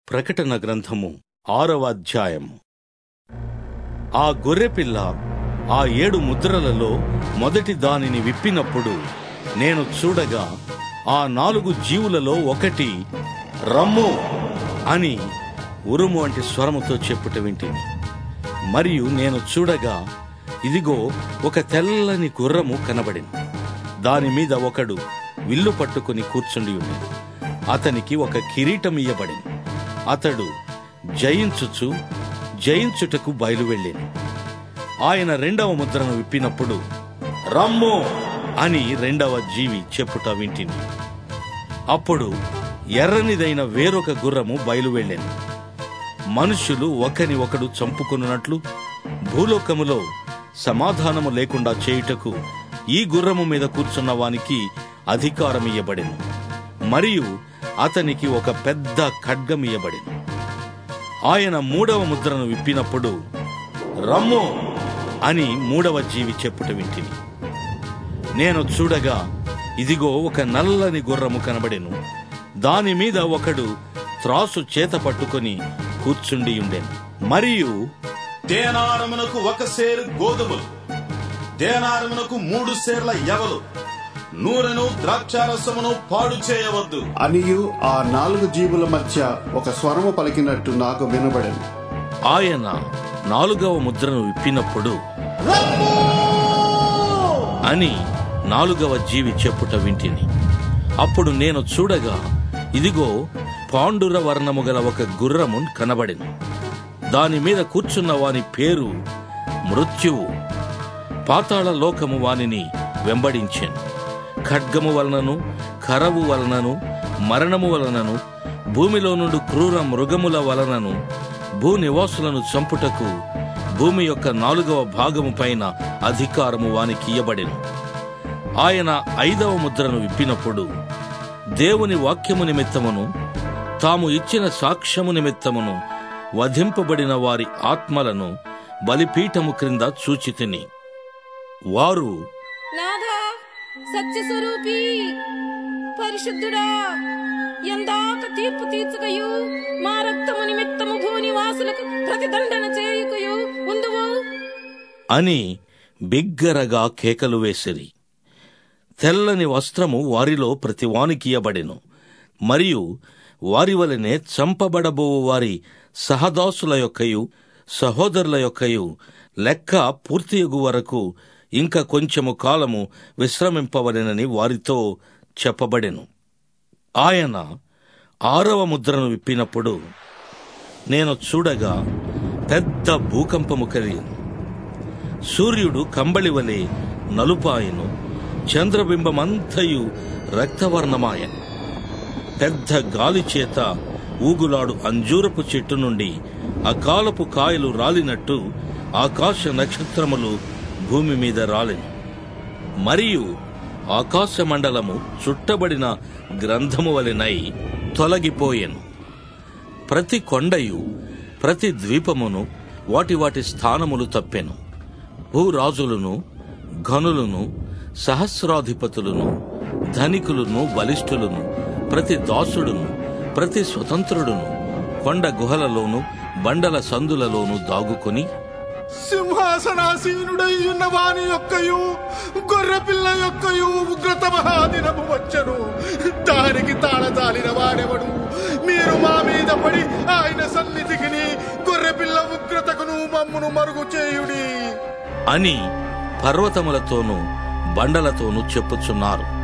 ప్రకటన గ్రంథము ఆరవ అధ్యాయము ఆ గొర్రెపిల్ల ఆ ఏడు ముద్రలలో మొదటి దానిని విప్పినప్పుడు నేను చూడగా ఆ నాలుగు జీవులలో ఒకటి రమ్ము అని ఉరుము వంటి స్వరముతో చెప్పుట వింటిని మరియు నేను చూడగా ఇదిగో ఒక తెల్లని గుర్రము కనబడింది దాని మీద ఒకడు విల్లు పట్టుకుని కూర్చుండి ఉంది అతనికి ఒక కిరీటం ఇయ్యబడింది అతడు జయించుచు జయించుటకు బయలువెళ్ళాను ఆయన రెండవ ముద్రను విప్పినప్పుడు రమ్ము అని రెండవ జీవి చెప్పుట వింటిని అప్పుడు ఎర్రనిదైన వేరొక గుర్రము బయలువెళ్ళాను మనుషులు ఒకని ఒకడు చంపుకున్నట్లు భూలోకములో సమాధానము లేకుండా చేయుటకు ఈ గుర్రము మీద కూర్చున్న వానికి అధికారం ఇయ్యబడెను మరియు అతనికి ఒక పెద్ద ఖడ్గం ఇయ్యబడెను ఆయన మూడవ ముద్రను విప్పినప్పుడు రమ్ము అని మూడవ జీవి చెప్పుట వింటిని నేను చూడగా ఇదిగో ఒక నల్లని గుర్రము కనబడెను దాని మీద ఒకడు త్రాసు చేత పట్టుకొని కూర్చుండి ఉండెను మరియు దేనారమునకు ఒక సేరు గోధుమలు దేనారమునకు మూడు సేర్ల ఎవలు నూనెను ద్రాక్షారసమును పాడు చేయవద్దు అనియు ఆ నాలుగు జీవుల మధ్య ఒక స్వరము పలికినట్టు నాకు వినబడెను ఆయన నాలుగవ ముద్రను విప్పినప్పుడు అని నాలుగవ జీవి చెప్పుట వింటిని అప్పుడు నేను చూడగా ఇదిగో పాండుర వర్ణము గల ఒక గుర్రము కనబడెను దాని మీద కూర్చున్న వాని పేరు మృత్యువు పాతాళ లోకము వానిని వెంబడించెను ఖడ్గము వలనను కరవు వలనను మరణము వలనను భూమిలో నుండి క్రూర మృగముల వలనను భూనివాసులను చంపుటకు భూమి యొక్క నాలుగవ భాగము పైన అధికారము వానికి ఇయ్యబడెను ఆయన ఐదవ ముద్రను విప్పినప్పుడు దేవుని వాక్యము నిమిత్తమును తాము ఇచ్చిన సాక్ష్యము నిమిత్తమును వధింపబడిన వారి ఆత్మలను బలిపీఠము క్రింద చూచితిని వారు నాథా సత్యస్వరూపి పరిశుద్ధుడా ఎందాక తీర్పు తీర్చుకయు మా రక్తము నిమిత్తము భూనివాసులకు ప్రతిదండన చేయుకయు ఉందువు అని బిగ్గరగా కేకలు వేసిరి తెల్లని వస్త్రము వారిలో ప్రతివానికియబడెను మరియు వారి వలనే చంపబడబోవు వారి సహదాసుల యొక్కయు సహోదరుల యొక్కయు లెక్క పూర్తియగు వరకు ఇంకా కొంచెము కాలము విశ్రమింపవలెనని వారితో చెప్పబడెను ఆయన ఆరవ ముద్రను విప్పినప్పుడు నేను చూడగా పెద్ద భూకంపము కలిగింది సూర్యుడు కంబళి వలె నలుపాయను చంద్రబింబమంతయు రక్తవర్ణమాయ పెద్ద గాలి చేత ఊగులాడు అంజూరపు చెట్టు నుండి అకాలపు కాయలు రాలినట్టు ఆకాశ నక్షత్రములు భూమి మీద రాలెను మరియు ఆకాశ మండలము చుట్టబడిన గ్రంథము వలెనై తొలగిపోయెను ప్రతి కొండయు ప్రతి ద్వీపమును వాటి వాటి స్థానములు తప్పెను భూరాజులను ఘనులను సహస్రాధిపతులను ధనికులను బలిష్ఠులను ప్రతి దాసుడును ప్రతి స్వతంత్రుడును కొండ గుహలలోను బండల సందులలోను దాగుకొని సింహాసనాసీనుడై ఉన్న వాని యొక్కయు గొర్రెపిల్ల యొక్కయు ఉగ్రత మహాదినము వచ్చను దానికి తాళజాలిన వాడెవడు మీరు మా మీద పడి ఆయన సన్నిధికిని గొర్రెపిల్ల ఉగ్రతకును మమ్మును మరుగు చేయుడి అని పర్వతములతోనూ బండలతోనూ చెప్పుచున్నారు